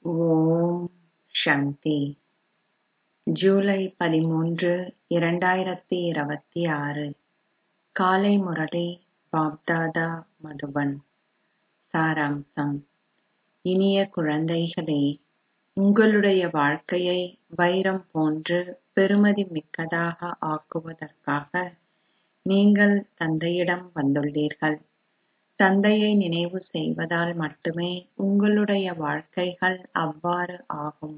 ஓம் சாந்தி ஜூலை பதிமூன்று இரண்டாயிரத்தி இருபத்தி ஆறு காலை முரளி பாப்தாதா மதுபன் சாராம்சம் இனிய குழந்தைகளே உங்களுடைய வாழ்க்கையை வைரம் போன்று பெறுமதி மிக்கதாக ஆக்குவதற்காக நீங்கள் தந்தையிடம் வந்துள்ளீர்கள் தந்தையை நினைவு செய்வதால் மட்டுமே உங்களுடைய வாழ்க்கைகள் அவ்வாறு ஆகும்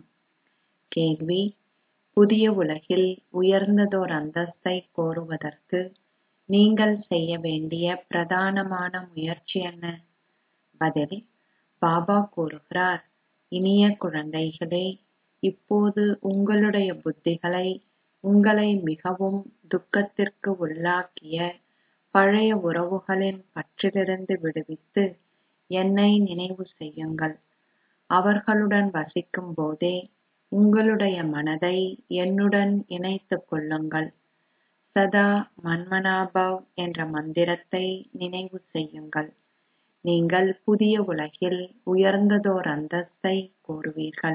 கேள்வி புதிய உலகில் உயர்ந்ததோர் அந்தஸ்தை கோருவதற்கு நீங்கள் செய்ய வேண்டிய பிரதானமான முயற்சி என்ன பதில் பாபா கூறுகிறார் இனிய குழந்தைகளே இப்போது உங்களுடைய புத்திகளை உங்களை மிகவும் துக்கத்திற்கு உள்ளாக்கிய பழைய உறவுகளின் பற்றிலிருந்து விடுவித்து என்னை நினைவு செய்யுங்கள் அவர்களுடன் வசிக்கும் போதே உங்களுடைய மனதை என்னுடன் இணைத்துக் கொள்ளுங்கள் சதா மன்மனாபவ் என்ற மந்திரத்தை நினைவு செய்யுங்கள் நீங்கள் புதிய உலகில் உயர்ந்ததோர் அந்தஸ்தை கோருவீர்கள்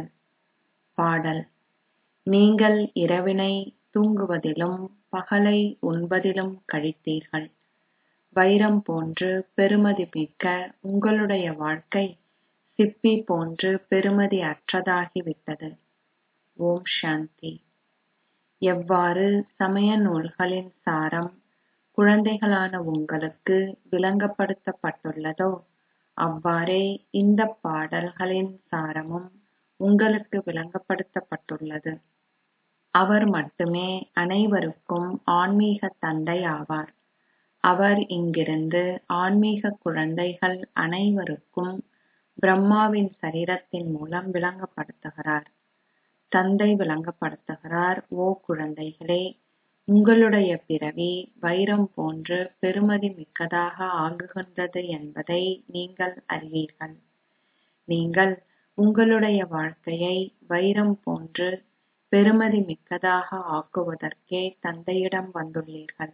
பாடல் நீங்கள் இரவினை தூங்குவதிலும் பகலை உண்பதிலும் கழித்தீர்கள் வைரம் போன்று பெறுமதி மிக்க உங்களுடைய வாழ்க்கை சிப்பி போன்று பெறுமதி அற்றதாகிவிட்டது ஓம் சாந்தி எவ்வாறு சமய நூல்களின் சாரம் குழந்தைகளான உங்களுக்கு விளங்கப்படுத்தப்பட்டுள்ளதோ அவ்வாறே இந்த பாடல்களின் சாரமும் உங்களுக்கு விளங்கப்படுத்தப்பட்டுள்ளது அவர் மட்டுமே அனைவருக்கும் ஆன்மீக தந்தை ஆவார் அவர் இங்கிருந்து ஆன்மீக குழந்தைகள் அனைவருக்கும் பிரம்மாவின் சரீரத்தின் மூலம் விளங்கப்படுத்துகிறார் தந்தை விளங்கப்படுத்துகிறார் ஓ குழந்தைகளே உங்களுடைய பிறவி வைரம் போன்று பெறுமதி மிக்கதாக ஆகுகின்றது என்பதை நீங்கள் அறிவீர்கள் நீங்கள் உங்களுடைய வாழ்க்கையை வைரம் போன்று பெறுமதி மிக்கதாக ஆக்குவதற்கே தந்தையிடம் வந்துள்ளீர்கள்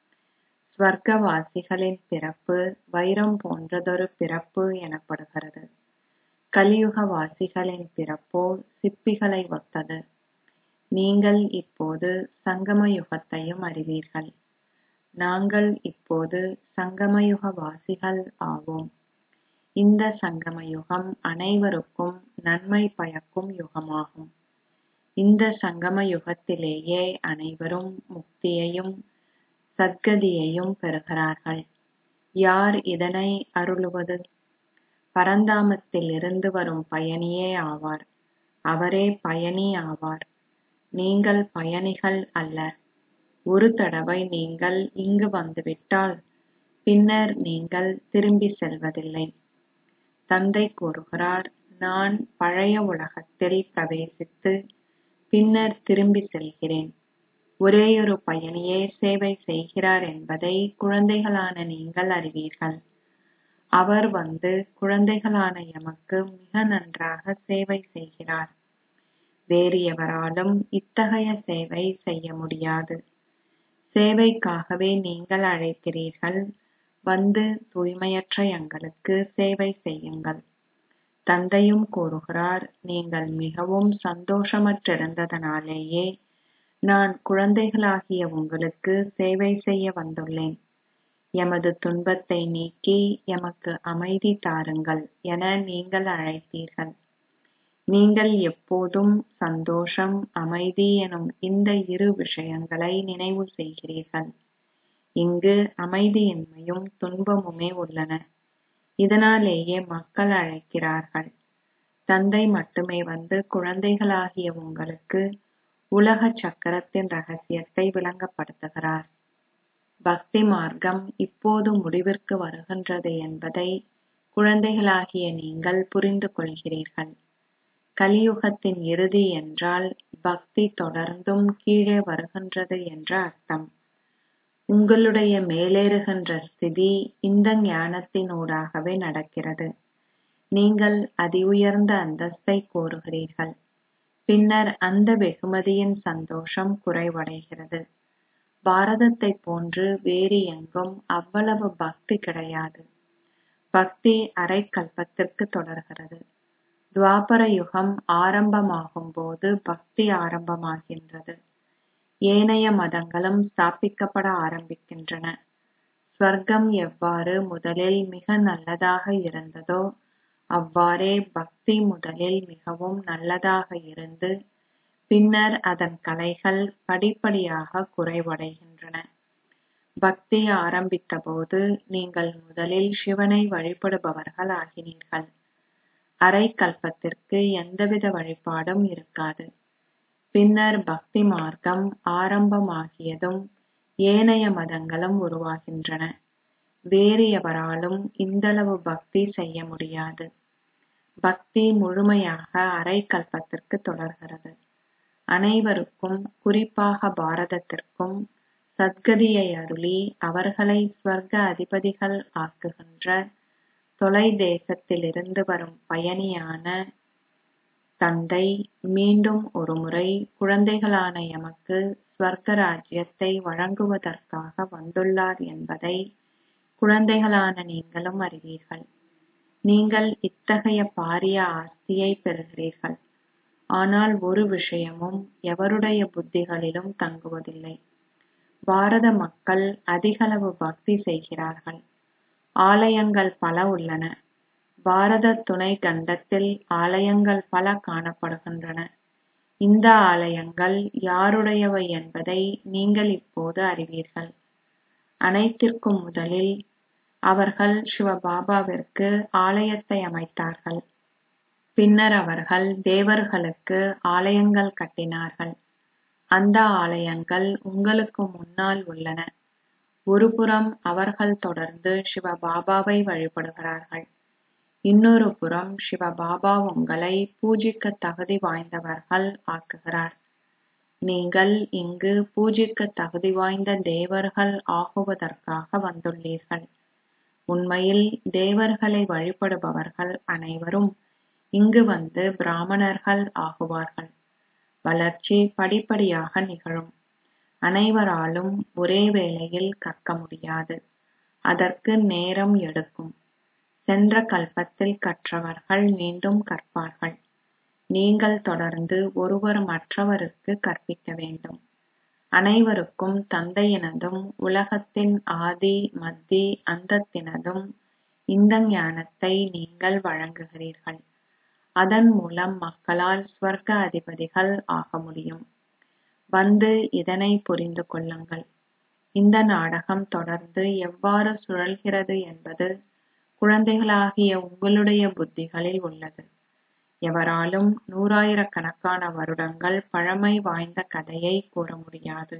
ஸ்வர்க்கவாசிகளின் பிறப்பு வைரம் போன்றதொரு பிறப்பு எனப்படுகிறது கலியுக வாசிகளின் பிறப்போ சிப்பிகளை ஒத்தது நீங்கள் இப்போது சங்கம யுகத்தையும் அறிவீர்கள் நாங்கள் இப்போது சங்கமயுக வாசிகள் ஆவோம் இந்த சங்கம யுகம் அனைவருக்கும் நன்மை பயக்கும் யுகமாகும் இந்த சங்கம யுகத்திலேயே அனைவரும் முக்தியையும் சத்கதியையும் பெறுகிறார்கள் யார் இதனை அருளுவது பரந்தாமத்தில் இருந்து வரும் பயணியே ஆவார் அவரே பயணி ஆவார் நீங்கள் பயணிகள் அல்ல ஒரு தடவை நீங்கள் இங்கு வந்துவிட்டால் பின்னர் நீங்கள் திரும்பி செல்வதில்லை தந்தை கூறுகிறார் நான் பழைய உலகத்தில் பிரவேசித்து பின்னர் திரும்பி செல்கிறேன் ஒரேயொரு பயணியே சேவை செய்கிறார் என்பதை குழந்தைகளான நீங்கள் அறிவீர்கள் அவர் வந்து குழந்தைகளான எமக்கு மிக நன்றாக சேவை செய்கிறார் வேறு எவராலும் இத்தகைய சேவை செய்ய முடியாது சேவைக்காகவே நீங்கள் அழைக்கிறீர்கள் வந்து தூய்மையற்ற எங்களுக்கு சேவை செய்யுங்கள் தந்தையும் கூறுகிறார் நீங்கள் மிகவும் சந்தோஷமற்றிருந்ததனாலேயே நான் குழந்தைகளாகிய உங்களுக்கு சேவை செய்ய வந்துள்ளேன் எமது துன்பத்தை நீக்கி எமக்கு அமைதி தாருங்கள் என நீங்கள் அழைத்தீர்கள் நீங்கள் எப்போதும் சந்தோஷம் அமைதி எனும் இந்த இரு விஷயங்களை நினைவு செய்கிறீர்கள் இங்கு அமைதியின்மையும் துன்பமுமே உள்ளன இதனாலேயே மக்கள் அழைக்கிறார்கள் தந்தை மட்டுமே வந்து குழந்தைகளாகிய உங்களுக்கு உலக சக்கரத்தின் ரகசியத்தை விளங்கப்படுத்துகிறார் பக்தி மார்க்கம் இப்போது முடிவிற்கு வருகின்றது என்பதை குழந்தைகளாகிய நீங்கள் புரிந்து கொள்கிறீர்கள் கலியுகத்தின் இறுதி என்றால் பக்தி தொடர்ந்தும் கீழே வருகின்றது என்ற அர்த்தம் உங்களுடைய மேலேறுகின்ற ஸ்திதி இந்த ஞானத்தினூடாகவே நடக்கிறது நீங்கள் அதி உயர்ந்த அந்தஸ்தை கோருகிறீர்கள் பின்னர் அந்த வெகுமதியின் சந்தோஷம் குறைவடைகிறது பாரதத்தை போன்று வேறு எங்கும் அவ்வளவு பக்தி கிடையாது பக்தி அரை கல்பத்திற்கு தொடர்கிறது துவாபர யுகம் ஆரம்பமாகும்போது பக்தி ஆரம்பமாகின்றது ஏனைய மதங்களும் ஸ்தாபிக்கப்பட ஆரம்பிக்கின்றன ஸ்வர்க்கம் எவ்வாறு முதலில் மிக நல்லதாக இருந்ததோ அவ்வாறே பக்தி முதலில் மிகவும் நல்லதாக இருந்து பின்னர் அதன் கலைகள் படிப்படியாக குறைவடைகின்றன பக்தி ஆரம்பித்தபோது நீங்கள் முதலில் சிவனை வழிபடுபவர்கள் ஆகினீர்கள் அரை கல்பத்திற்கு எந்தவித வழிபாடும் இருக்காது பின்னர் பக்தி மார்க்கம் ஆரம்பமாகியதும் ஏனைய மதங்களும் உருவாகின்றன வேறு எவராலும் இந்தளவு பக்தி செய்ய முடியாது பக்தி முழுமையாக அரை கல்பத்திற்கு தொடர்கிறது அனைவருக்கும் குறிப்பாக பாரதத்திற்கும் சத்கதியை அருளி அவர்களை ஸ்வர்க அதிபதிகள் ஆக்குகின்ற தொலை தேசத்திலிருந்து வரும் பயணியான தந்தை மீண்டும் ஒருமுறை குழந்தைகளான எமக்கு ஸ்வர்க ராஜ்யத்தை வழங்குவதற்காக வந்துள்ளார் என்பதை குழந்தைகளான நீங்களும் அறிவீர்கள் நீங்கள் இத்தகைய பாரிய ஆஸ்தியை பெறுகிறீர்கள் ஆனால் ஒரு விஷயமும் எவருடைய புத்திகளிலும் தங்குவதில்லை பாரத மக்கள் அதிகளவு பக்தி செய்கிறார்கள் ஆலயங்கள் பல உள்ளன பாரத துணை கண்டத்தில் ஆலயங்கள் பல காணப்படுகின்றன இந்த ஆலயங்கள் யாருடையவை என்பதை நீங்கள் இப்போது அறிவீர்கள் அனைத்திற்கும் முதலில் அவர்கள் சிவபாபாவிற்கு ஆலயத்தை அமைத்தார்கள் பின்னர் அவர்கள் தேவர்களுக்கு ஆலயங்கள் கட்டினார்கள் அந்த ஆலயங்கள் உங்களுக்கு முன்னால் உள்ளன ஒருபுறம் அவர்கள் தொடர்ந்து சிவபாபாவை வழிபடுகிறார்கள் இன்னொரு புறம் சிவபாபா உங்களை பூஜிக்க தகுதி வாய்ந்தவர்கள் ஆக்குகிறார் நீங்கள் இங்கு பூஜிக்க தகுதி வாய்ந்த தேவர்கள் ஆகுவதற்காக வந்துள்ளீர்கள் உண்மையில் தேவர்களை வழிபடுபவர்கள் அனைவரும் இங்கு வந்து பிராமணர்கள் ஆகுவார்கள் வளர்ச்சி படிப்படியாக நிகழும் அனைவராலும் ஒரே வேளையில் கற்க முடியாது அதற்கு நேரம் எடுக்கும் சென்ற கல்பத்தில் கற்றவர்கள் மீண்டும் கற்பார்கள் நீங்கள் தொடர்ந்து ஒருவர் மற்றவருக்கு கற்பிக்க வேண்டும் அனைவருக்கும் தந்தையினதும் உலகத்தின் ஆதி மத்தி அந்தத்தினதும் இந்த ஞானத்தை நீங்கள் வழங்குகிறீர்கள் அதன் மூலம் மக்களால் ஸ்வர்க அதிபதிகள் ஆக முடியும் வந்து இதனை புரிந்து கொள்ளுங்கள் இந்த நாடகம் தொடர்ந்து எவ்வாறு சுழல்கிறது என்பது குழந்தைகளாகிய உங்களுடைய புத்திகளில் உள்ளது எவராலும் நூறாயிரக்கணக்கான வருடங்கள் பழமை வாய்ந்த கதையை கூற முடியாது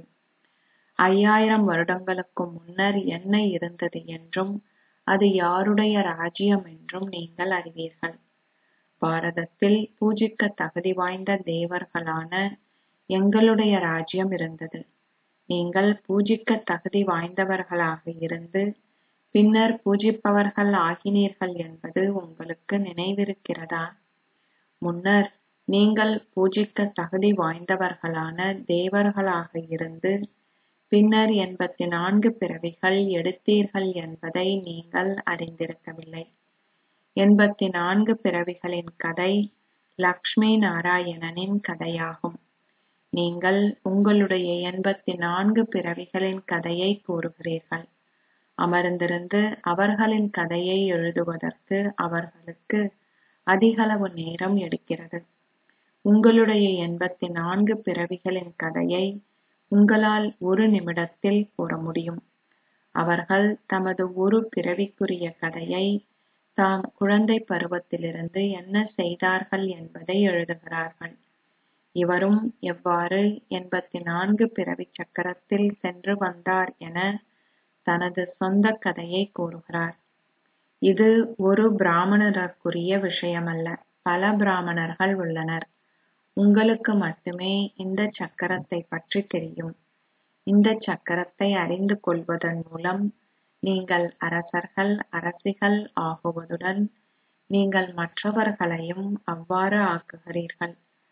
ஐயாயிரம் வருடங்களுக்கு முன்னர் என்ன இருந்தது என்றும் அது யாருடைய ராஜ்யம் என்றும் நீங்கள் அறிவீர்கள் பாரதத்தில் பூஜிக்க தகுதி வாய்ந்த தேவர்களான எங்களுடைய ராஜ்யம் இருந்தது நீங்கள் பூஜிக்க தகுதி வாய்ந்தவர்களாக இருந்து பின்னர் பூஜிப்பவர்கள் ஆகினீர்கள் என்பது உங்களுக்கு நினைவிருக்கிறதா முன்னர் நீங்கள் பூஜிக்க தகுதி வாய்ந்தவர்களான தேவர்களாக இருந்து பின்னர் எண்பத்தி நான்கு பிறவிகள் எடுத்தீர்கள் என்பதை நீங்கள் அறிந்திருக்கவில்லை எண்பத்தி நான்கு பிறவிகளின் கதை லக்ஷ்மி நாராயணனின் கதையாகும் நீங்கள் உங்களுடைய எண்பத்தி நான்கு பிறவிகளின் கதையை கூறுகிறீர்கள் அமர்ந்திருந்து அவர்களின் கதையை எழுதுவதற்கு அவர்களுக்கு அதிகளவு நேரம் எடுக்கிறது உங்களுடைய எண்பத்தி நான்கு பிறவிகளின் கதையை உங்களால் ஒரு நிமிடத்தில் கூற முடியும் அவர்கள் தமது ஒரு பிறவிக்குரிய கதையை தாம் குழந்தை பருவத்திலிருந்து என்ன செய்தார்கள் என்பதை எழுதுகிறார்கள் இவரும் எவ்வாறு எண்பத்தி நான்கு பிறவி சக்கரத்தில் சென்று வந்தார் என தனது சொந்த கதையை கூறுகிறார் இது ஒரு பிராமணருக்குரிய விஷயமல்ல பல பிராமணர்கள் உள்ளனர் உங்களுக்கு மட்டுமே இந்த சக்கரத்தை பற்றி தெரியும் இந்த சக்கரத்தை அறிந்து கொள்வதன் மூலம் நீங்கள் அரசர்கள் அரசிகள் ஆகுவதுடன் நீங்கள் மற்றவர்களையும் அவ்வாறு ஆக்குகிறீர்கள்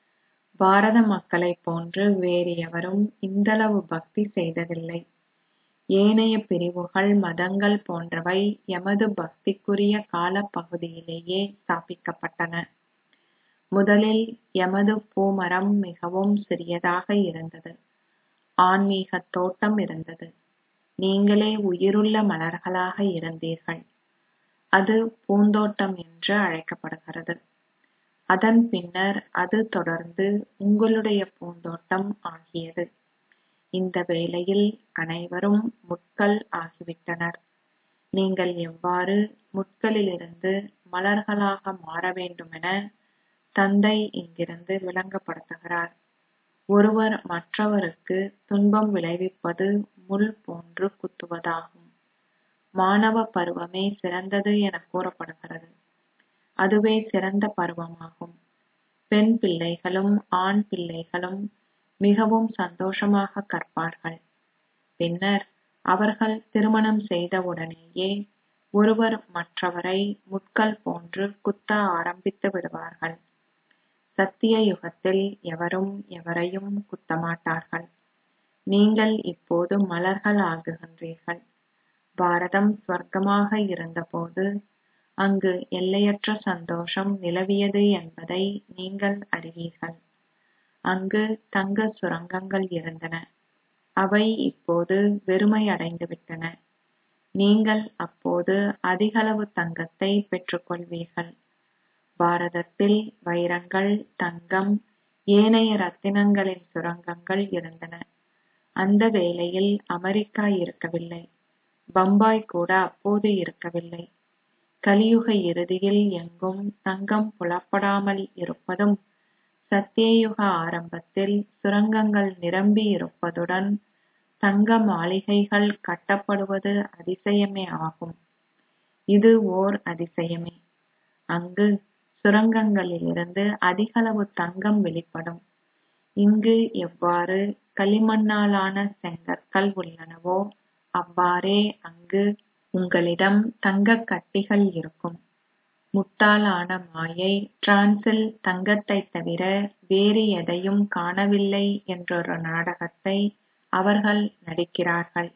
பாரத மக்களைப் போன்று வேறு எவரும் இந்தளவு பக்தி செய்ததில்லை ஏனைய பிரிவுகள் மதங்கள் போன்றவை எமது பக்திக்குரிய காலப்பகுதியிலேயே ஸ்தாபிக்கப்பட்டன முதலில் எமது பூமரம் மிகவும் சிறியதாக இருந்தது ஆன்மீகத் தோட்டம் இருந்தது நீங்களே உயிருள்ள மலர்களாக இருந்தீர்கள் அது பூந்தோட்டம் என்று அழைக்கப்படுகிறது அதன் பின்னர் அது தொடர்ந்து உங்களுடைய பூந்தோட்டம் ஆகியது இந்த வேளையில் அனைவரும் முட்கள் ஆகிவிட்டனர் நீங்கள் எவ்வாறு முட்களிலிருந்து மலர்களாக மாற வேண்டுமென தந்தை இங்கிருந்து விளங்கப்படுத்துகிறார் ஒருவர் மற்றவருக்கு துன்பம் விளைவிப்பது முள் போன்று குத்துவதாகும் மாணவ பருவமே சிறந்தது என கூறப்படுகிறது அதுவே சிறந்த பருவமாகும் பெண் பிள்ளைகளும் ஆண் பிள்ளைகளும் மிகவும் சந்தோஷமாக கற்பார்கள் பின்னர் அவர்கள் திருமணம் செய்தவுடனேயே ஒருவர் மற்றவரை முட்கள் போன்று குத்த ஆரம்பித்து விடுவார்கள் சத்திய யுகத்தில் எவரும் எவரையும் குத்தமாட்டார்கள் நீங்கள் இப்போது மலர்கள் ஆகுகின்றீர்கள் பாரதம் ஸ்வர்க்கமாக இருந்தபோது அங்கு எல்லையற்ற சந்தோஷம் நிலவியது என்பதை நீங்கள் அறிவீர்கள் அங்கு தங்க சுரங்கங்கள் இருந்தன அவை இப்போது வெறுமையடைந்துவிட்டன நீங்கள் அப்போது அதிகளவு தங்கத்தை பெற்றுக்கொள்வீர்கள் பாரதத்தில் வைரங்கள் தங்கம் ஏனைய ரத்தினங்களின் சுரங்கங்கள் இருந்தன அந்த வேளையில் அமெரிக்கா இருக்கவில்லை பம்பாய் கூட அப்போது இருக்கவில்லை கலியுக இறுதியில் எங்கும் தங்கம் புலப்படாமல் இருப்பதும் சத்தியயுக ஆரம்பத்தில் சுரங்கங்கள் நிரம்பி இருப்பதுடன் தங்க மாளிகைகள் கட்டப்படுவது அதிசயமே ஆகும் இது ஓர் அதிசயமே அங்கு சுரங்கங்களிலிருந்து அதிகளவு தங்கம் வெளிப்படும் இங்கு எவ்வாறு களிமண்ணாலான செங்கற்கள் உள்ளனவோ அவ்வாறே அங்கு உங்களிடம் தங்கக் கட்டிகள் இருக்கும் முட்டாளான மாயை டிரான்ஸில் தங்கத்தைத் தவிர வேறு எதையும் காணவில்லை என்றொரு நாடகத்தை அவர்கள் நடிக்கிறார்கள்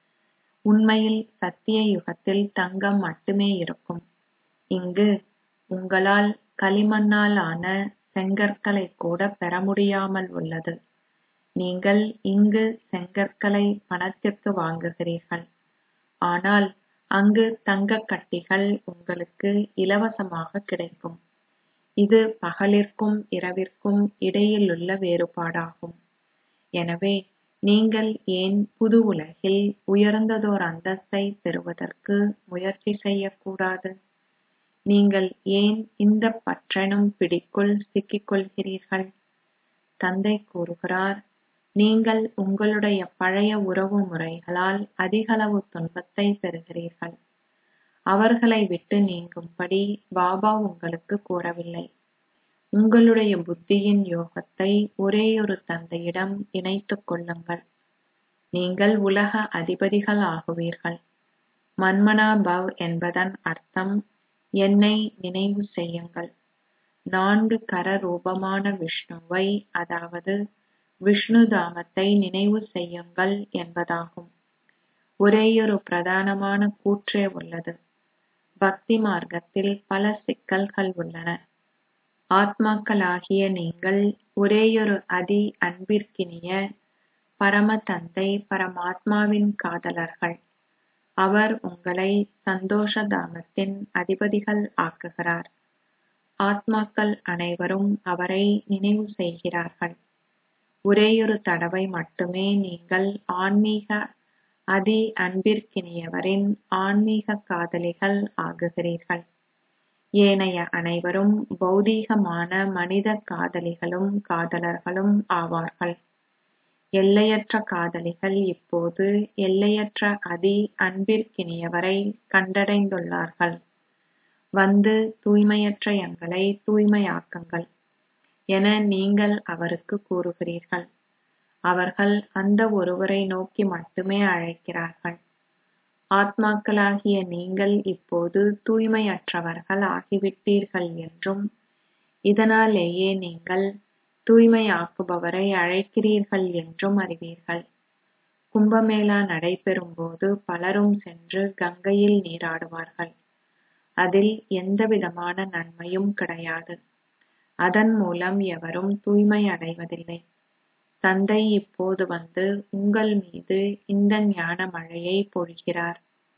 உண்மையில் சத்திய யுகத்தில் தங்கம் மட்டுமே இருக்கும் இங்கு உங்களால் களிமண்ணால் ஆன செங்கற்களைக் கூட பெற முடியாமல் உள்ளது நீங்கள் இங்கு செங்கற்களை பணத்திற்கு வாங்குகிறீர்கள் ஆனால் அங்கு தங்கக் கட்டிகள் உங்களுக்கு இலவசமாக கிடைக்கும் இது பகலிற்கும் இரவிற்கும் இடையிலுள்ள வேறுபாடாகும் எனவே நீங்கள் ஏன் புது உலகில் உயர்ந்ததோர் அந்தஸ்தை பெறுவதற்கு முயற்சி செய்யக்கூடாது நீங்கள் ஏன் இந்த பற்றெனும் பிடிக்குள் சிக்கிக் கொள்கிறீர்கள் தந்தை கூறுகிறார் நீங்கள் உங்களுடைய பழைய உறவு முறைகளால் அதிகளவு துன்பத்தை பெறுகிறீர்கள் அவர்களை விட்டு நீங்கும்படி பாபா உங்களுக்கு கூறவில்லை உங்களுடைய புத்தியின் யோகத்தை ஒரேயொரு தந்தையிடம் இணைத்துக் கொள்ளுங்கள் நீங்கள் உலக அதிபதிகள் ஆகுவீர்கள் மன்மனா பவ் என்பதன் அர்த்தம் என்னை நினைவு செய்யுங்கள் நான்கு கர ரூபமான விஷ்ணுவை அதாவது விஷ்ணு தாமத்தை நினைவு செய்யுங்கள் என்பதாகும் ஒரேயொரு பிரதானமான கூற்றே உள்ளது பக்தி மார்க்கத்தில் பல சிக்கல்கள் உள்ளன ஆத்மாக்களாகிய நீங்கள் ஒரேயொரு அதி அன்பிற்கினிய பரம தந்தை பரமாத்மாவின் காதலர்கள் அவர் உங்களை சந்தோஷ தாமத்தின் அதிபதிகள் ஆக்குகிறார் ஆத்மாக்கள் அனைவரும் அவரை நினைவு செய்கிறார்கள் ஒரேயொரு தடவை மட்டுமே நீங்கள் ஆன்மீக அதி அன்பிற்கினியவரின் ஆன்மீக காதலிகள் ஆகுகிறீர்கள் ஏனைய அனைவரும் பௌதீகமான மனித காதலிகளும் காதலர்களும் ஆவார்கள் எல்லையற்ற காதலிகள் இப்போது எல்லையற்ற அதி அன்பிற்கினியவரை கண்டடைந்துள்ளார்கள் வந்து தூய்மையற்ற எங்களை தூய்மையாக்குங்கள் என நீங்கள் அவருக்கு கூறுகிறீர்கள் அவர்கள் அந்த ஒருவரை நோக்கி மட்டுமே அழைக்கிறார்கள் ஆத்மாக்களாகிய நீங்கள் இப்போது தூய்மையற்றவர்கள் ஆகிவிட்டீர்கள் என்றும் இதனாலேயே நீங்கள் தூய்மையாக்குபவரை அழைக்கிறீர்கள் என்றும் அறிவீர்கள் கும்பமேளா நடைபெறும் போது பலரும் சென்று கங்கையில் நீராடுவார்கள் அதில் எந்தவிதமான நன்மையும் கிடையாது அதன் மூலம் எவரும் தூய்மை அடைவதில்லை தந்தை இப்போது வந்து உங்கள் மீது இந்த ஞான மழையை பொழிகிறார்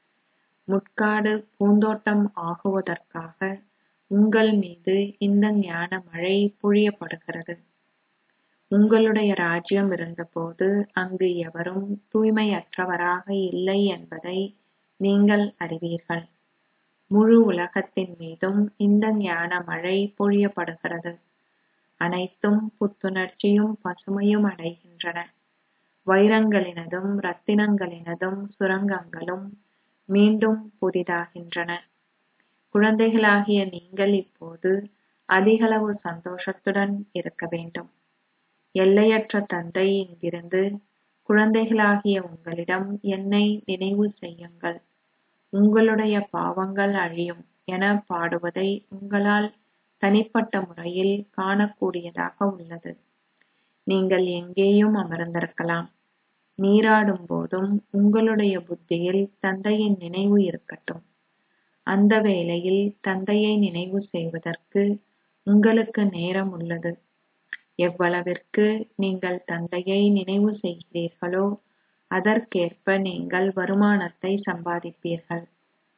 முட்காடு பூந்தோட்டம் ஆகுவதற்காக உங்கள் மீது இந்த ஞான மழை பொழியப்படுகிறது உங்களுடைய ராஜ்யம் இருந்தபோது அங்கு எவரும் தூய்மையற்றவராக இல்லை என்பதை நீங்கள் அறிவீர்கள் முழு உலகத்தின் மீதும் இந்த ஞான மழை பொழியப்படுகிறது அனைத்தும் புத்துணர்ச்சியும் பசுமையும் அடைகின்றன வைரங்களினதும் ரத்தினங்களினதும் சுரங்கங்களும் மீண்டும் புதிதாகின்றன குழந்தைகளாகிய நீங்கள் இப்போது அதிகளவு சந்தோஷத்துடன் இருக்க வேண்டும் எல்லையற்ற தந்தை இங்கிருந்து குழந்தைகளாகிய உங்களிடம் என்னை நினைவு செய்யுங்கள் உங்களுடைய பாவங்கள் அழியும் என பாடுவதை உங்களால் தனிப்பட்ட முறையில் காணக்கூடியதாக உள்ளது நீங்கள் எங்கேயும் அமர்ந்திருக்கலாம் நீராடும் போதும் உங்களுடைய புத்தியில் தந்தையின் நினைவு இருக்கட்டும் அந்த வேளையில் தந்தையை நினைவு செய்வதற்கு உங்களுக்கு நேரம் உள்ளது எவ்வளவிற்கு நீங்கள் தந்தையை நினைவு செய்கிறீர்களோ அதற்கேற்ப நீங்கள் வருமானத்தை சம்பாதிப்பீர்கள்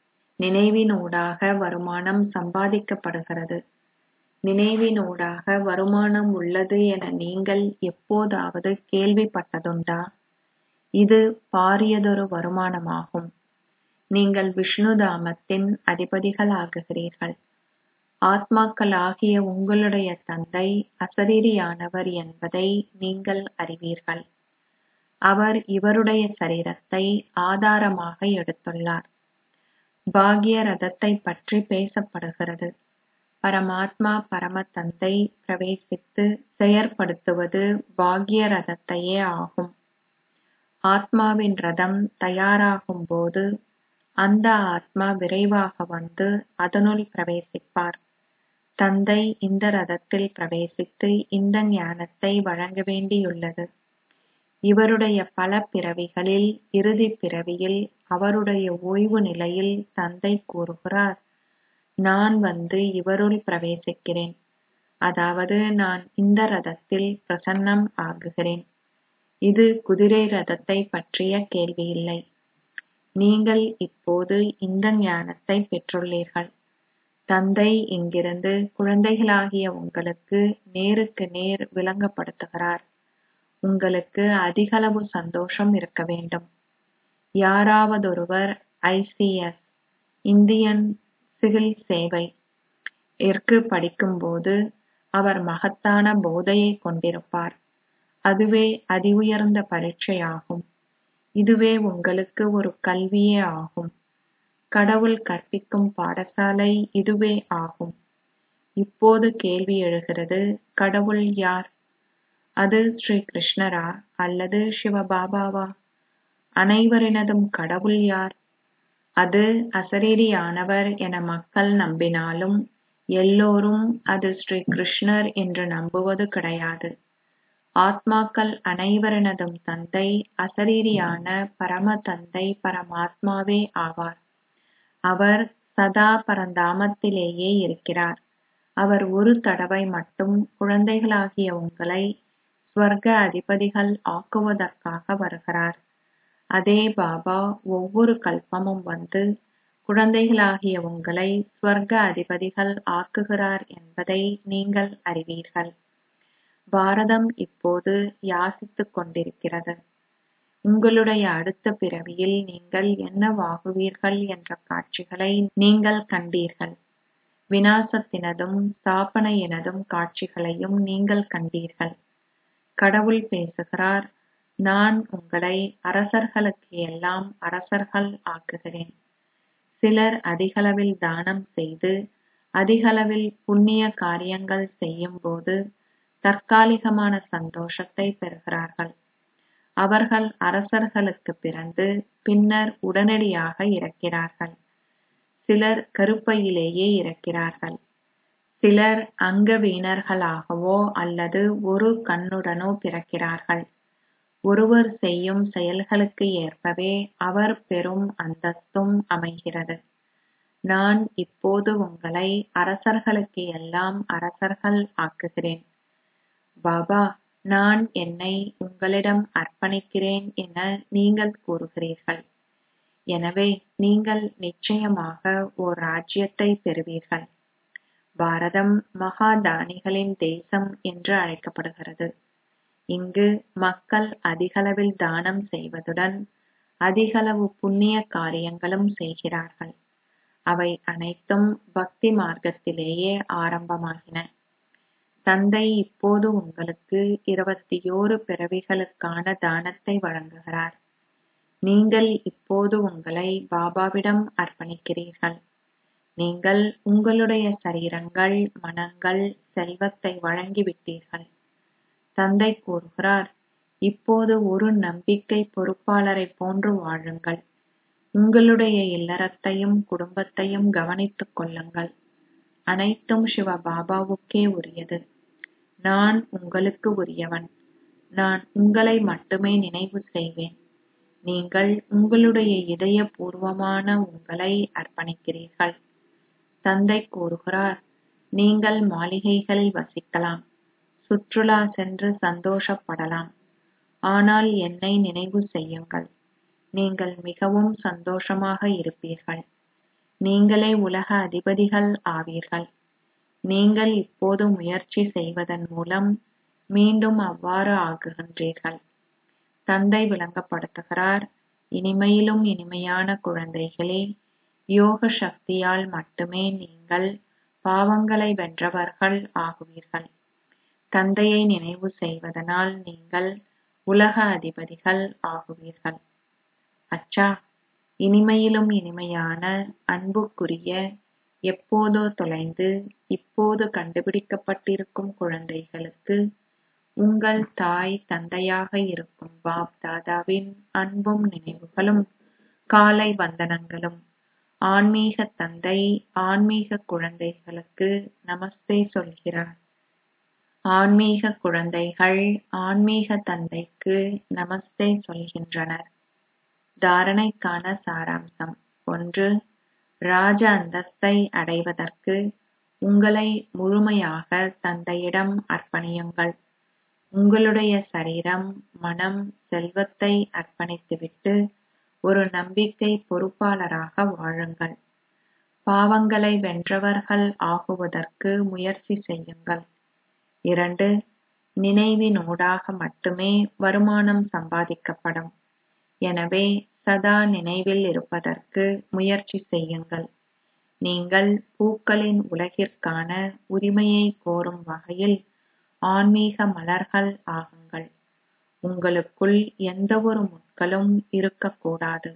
நினைவினூடாக வருமானம் சம்பாதிக்கப்படுகிறது நினைவினூடாக வருமானம் உள்ளது என நீங்கள் எப்போதாவது கேள்விப்பட்டதுண்டா இது பாரியதொரு வருமானமாகும் நீங்கள் விஷ்ணுதாமத்தின் அதிபதிகளாகுகிறீர்கள் ஆத்மாக்களாகிய உங்களுடைய தந்தை அசரீரியானவர் என்பதை நீங்கள் அறிவீர்கள் அவர் இவருடைய சரீரத்தை ஆதாரமாக எடுத்துள்ளார் பாக்ய ரதத்தை பற்றி பேசப்படுகிறது பரமாத்மா பரம தந்தை பிரவேசித்து செயற்படுத்துவது பாக்ய ரதத்தையே ஆகும் ஆத்மாவின் ரதம் தயாராகும் போது அந்த ஆத்மா விரைவாக வந்து அதனுள் பிரவேசிப்பார் தந்தை இந்த ரதத்தில் பிரவேசித்து இந்த ஞானத்தை வழங்க வேண்டியுள்ளது இவருடைய பல பிறவிகளில் இறுதி பிறவியில் அவருடைய ஓய்வு நிலையில் தந்தை கூறுகிறார் நான் வந்து இவருள் பிரவேசிக்கிறேன் அதாவது நான் இந்த ரதத்தில் பிரசன்னம் ஆகுகிறேன் இது குதிரை ரதத்தை பற்றிய கேள்வியில்லை நீங்கள் இப்போது இந்த ஞானத்தை பெற்றுள்ளீர்கள் தந்தை இங்கிருந்து குழந்தைகளாகிய உங்களுக்கு நேருக்கு நேர் விளங்கப்படுத்துகிறார் உங்களுக்கு அதிகளவு சந்தோஷம் இருக்க வேண்டும் யாராவதொருவர் ஐசிஎஸ் இந்தியன் சிவில் சேவை இற்கு படிக்கும்போது அவர் மகத்தான போதையை கொண்டிருப்பார் அதுவே அதி உயர்ந்த பரீட்சையாகும் இதுவே உங்களுக்கு ஒரு கல்வியே ஆகும் கடவுள் கற்பிக்கும் பாடசாலை இதுவே ஆகும் இப்போது கேள்வி எழுகிறது கடவுள் யார் அது ஸ்ரீ கிருஷ்ணரா அல்லது சிவபாபாவா அனைவரினதும் கடவுள் யார் அது அசரீரியானவர் என மக்கள் நம்பினாலும் எல்லோரும் அது ஸ்ரீ கிருஷ்ணர் என்று நம்புவது கிடையாது ஆத்மாக்கள் அனைவரினதும் தந்தை அசரீரியான பரம தந்தை பரமாத்மாவே ஆவார் அவர் சதா பரந்தாமத்திலேயே இருக்கிறார் அவர் ஒரு தடவை மட்டும் குழந்தைகளாகிய உங்களை ஸ்வர்க அதிபதிகள் ஆக்குவதற்காக வருகிறார் அதே பாபா ஒவ்வொரு கல்பமும் வந்து குழந்தைகளாகிய உங்களை ஸ்வர்க அதிபதிகள் ஆக்குகிறார் என்பதை நீங்கள் அறிவீர்கள் பாரதம் இப்போது யாசித்துக் கொண்டிருக்கிறது உங்களுடைய அடுத்த பிறவியில் நீங்கள் என்னவாகுவீர்கள் என்ற காட்சிகளை நீங்கள் கண்டீர்கள் வினாசத்தினதும் ஸ்தாபனையினதும் காட்சிகளையும் நீங்கள் கண்டீர்கள் கடவுள் பேசுகிறார் நான் உங்களை அரசர்களுக்கு எல்லாம் அரசர்கள் ஆக்குகிறேன் சிலர் அதிகளவில் தானம் செய்து அதிகளவில் புண்ணிய காரியங்கள் செய்யும் போது தற்காலிகமான சந்தோஷத்தை பெறுகிறார்கள் அவர்கள் அரசர்களுக்கு பிறந்து பின்னர் உடனடியாக இறக்கிறார்கள் சிலர் கருப்பையிலேயே இறக்கிறார்கள் சிலர் அங்கவீனர்களாகவோ அல்லது ஒரு கண்ணுடனோ பிறக்கிறார்கள் ஒருவர் செய்யும் செயல்களுக்கு ஏற்பவே அவர் பெறும் அந்தஸ்தும் அமைகிறது நான் இப்போது உங்களை அரசர்களுக்கு எல்லாம் அரசர்கள் ஆக்குகிறேன் பாபா நான் என்னை உங்களிடம் அர்ப்பணிக்கிறேன் என நீங்கள் கூறுகிறீர்கள் எனவே நீங்கள் நிச்சயமாக ஓர் ராஜ்யத்தை பெறுவீர்கள் பாரதம் மகாதானிகளின் தேசம் என்று அழைக்கப்படுகிறது இங்கு மக்கள் அதிகளவில் தானம் செய்வதுடன் அதிகளவு புண்ணிய காரியங்களும் செய்கிறார்கள் அவை அனைத்தும் பக்தி மார்க்கத்திலேயே ஆரம்பமாகின தந்தை இப்போது உங்களுக்கு இருபத்தியோரு பிறவிகளுக்கான தானத்தை வழங்குகிறார் நீங்கள் இப்போது உங்களை பாபாவிடம் அர்ப்பணிக்கிறீர்கள் நீங்கள் உங்களுடைய சரீரங்கள் மனங்கள் செல்வத்தை வழங்கிவிட்டீர்கள் தந்தை கூறுகிறார் இப்போது ஒரு நம்பிக்கை பொறுப்பாளரைப் போன்று வாழுங்கள் உங்களுடைய இல்லறத்தையும் குடும்பத்தையும் கவனித்துக் கொள்ளுங்கள் அனைத்தும் சிவ பாபாவுக்கே உரியது நான் உங்களுக்கு உரியவன் நான் உங்களை மட்டுமே நினைவு செய்வேன் நீங்கள் உங்களுடைய இதயபூர்வமான உங்களை அர்ப்பணிக்கிறீர்கள் தந்தை கூறுகிறார் நீங்கள் மாளிகைகளில் வசிக்கலாம் சுற்றுலா சென்று சந்தோஷப்படலாம் ஆனால் என்னை நினைவு செய்யுங்கள் நீங்கள் மிகவும் சந்தோஷமாக இருப்பீர்கள் நீங்களே உலக அதிபதிகள் ஆவீர்கள் நீங்கள் இப்போது முயற்சி செய்வதன் மூலம் மீண்டும் அவ்வாறு ஆகுகின்றீர்கள் தந்தை விளங்கப்படுத்துகிறார் இனிமையிலும் இனிமையான குழந்தைகளே யோக சக்தியால் மட்டுமே நீங்கள் பாவங்களை வென்றவர்கள் ஆகுவீர்கள் தந்தையை நினைவு செய்வதனால் நீங்கள் உலக அதிபதிகள் ஆகுவீர்கள் அச்சா இனிமையிலும் இனிமையான அன்புக்குரிய எப்போதோ தொலைந்து இப்போது கண்டுபிடிக்கப்பட்டிருக்கும் குழந்தைகளுக்கு உங்கள் தாய் தந்தையாக இருக்கும் பாப் தாதாவின் அன்பும் நினைவுகளும் காலை வந்தனங்களும் ஆன்மீக தந்தை ஆன்மீக குழந்தைகளுக்கு நமஸ்தே சொல்கிறார் ஆன்மீக குழந்தைகள் ஆன்மீக தந்தைக்கு நமஸ்தே சொல்கின்றனர் தாரணைக்கான சாராம்சம் ஒன்று ராஜ அந்தஸ்தை அடைவதற்கு உங்களை முழுமையாக தந்தையிடம் அர்ப்பணியுங்கள் உங்களுடைய சரீரம் மனம் செல்வத்தை அர்ப்பணித்துவிட்டு ஒரு நம்பிக்கை பொறுப்பாளராக வாழுங்கள் பாவங்களை வென்றவர்கள் ஆகுவதற்கு முயற்சி செய்யுங்கள் இரண்டு நினைவினூடாக மட்டுமே வருமானம் சம்பாதிக்கப்படும் எனவே சதா நினைவில் இருப்பதற்கு முயற்சி செய்யுங்கள் நீங்கள் பூக்களின் உலகிற்கான உரிமையை கோரும் வகையில் ஆன்மீக மலர்கள் ஆகுங்கள் உங்களுக்குள் எந்தவொரு முட்களும் இருக்கக்கூடாது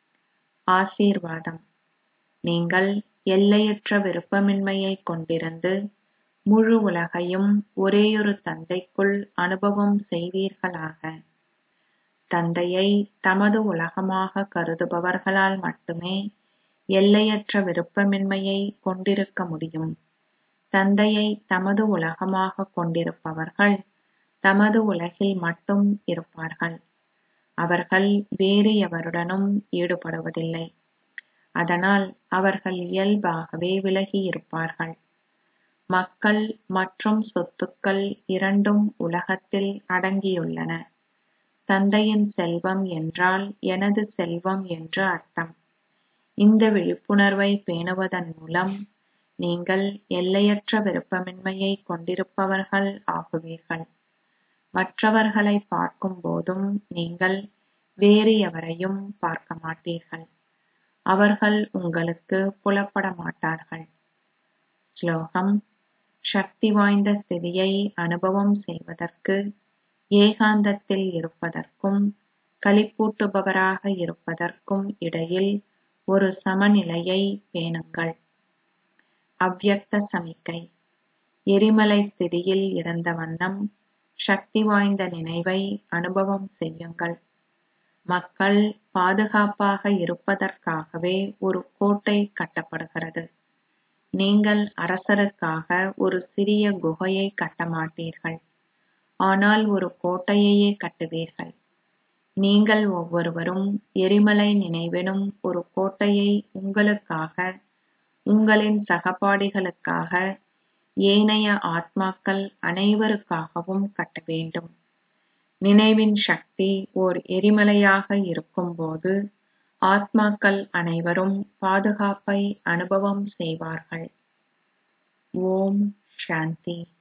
ஆசீர்வாதம் நீங்கள் எல்லையற்ற விருப்பமின்மையை கொண்டிருந்து முழு உலகையும் ஒரேயொரு தந்தைக்குள் அனுபவம் செய்வீர்களாக தந்தையை தமது உலகமாக கருதுபவர்களால் மட்டுமே எல்லையற்ற விருப்பமின்மையை கொண்டிருக்க முடியும் தந்தையை தமது உலகமாக கொண்டிருப்பவர்கள் தமது உலகில் மட்டும் இருப்பார்கள் அவர்கள் வேறு எவருடனும் ஈடுபடுவதில்லை அதனால் அவர்கள் இயல்பாகவே விலகி இருப்பார்கள் மக்கள் மற்றும் சொத்துக்கள் இரண்டும் உலகத்தில் அடங்கியுள்ளன தந்தையின் செல்வம் என்றால் எனது செல்வம் என்று அர்த்தம் இந்த விழிப்புணர்வை பேணுவதன் மூலம் நீங்கள் எல்லையற்ற விருப்பமின்மையை கொண்டிருப்பவர்கள் ஆகுவீர்கள் மற்றவர்களை பார்க்கும் போதும் நீங்கள் வேறு எவரையும் பார்க்க மாட்டீர்கள் அவர்கள் உங்களுக்கு புலப்பட மாட்டார்கள் ஸ்லோகம் சக்தி வாய்ந்த ஸ்திதியை அனுபவம் செய்வதற்கு ஏகாந்தத்தில் இருப்பதற்கும் களிப்பூட்டுபவராக இருப்பதற்கும் இடையில் ஒரு சமநிலையை பேணுங்கள் அவ்யக்த சமிக்கை எரிமலை ஸ்திதியில் இருந்த வண்ணம் சக்தி வாய்ந்த நினைவை அனுபவம் செய்யுங்கள் மக்கள் பாதுகாப்பாக இருப்பதற்காகவே ஒரு கோட்டை கட்டப்படுகிறது நீங்கள் அரசருக்காக ஒரு சிறிய குகையை கட்ட மாட்டீர்கள் ஆனால் ஒரு கோட்டையையே கட்டுவீர்கள் நீங்கள் ஒவ்வொருவரும் எரிமலை நினைவெனும் ஒரு கோட்டையை உங்களுக்காக உங்களின் சகபாடிகளுக்காக ஏனைய ஆத்மாக்கள் அனைவருக்காகவும் கட்ட வேண்டும் நினைவின் சக்தி ஓர் எரிமலையாக இருக்கும்போது ஆத்மாக்கள் அனைவரும் பாதுகாப்பை அனுபவம் செய்வார்கள் ஓம் சாந்தி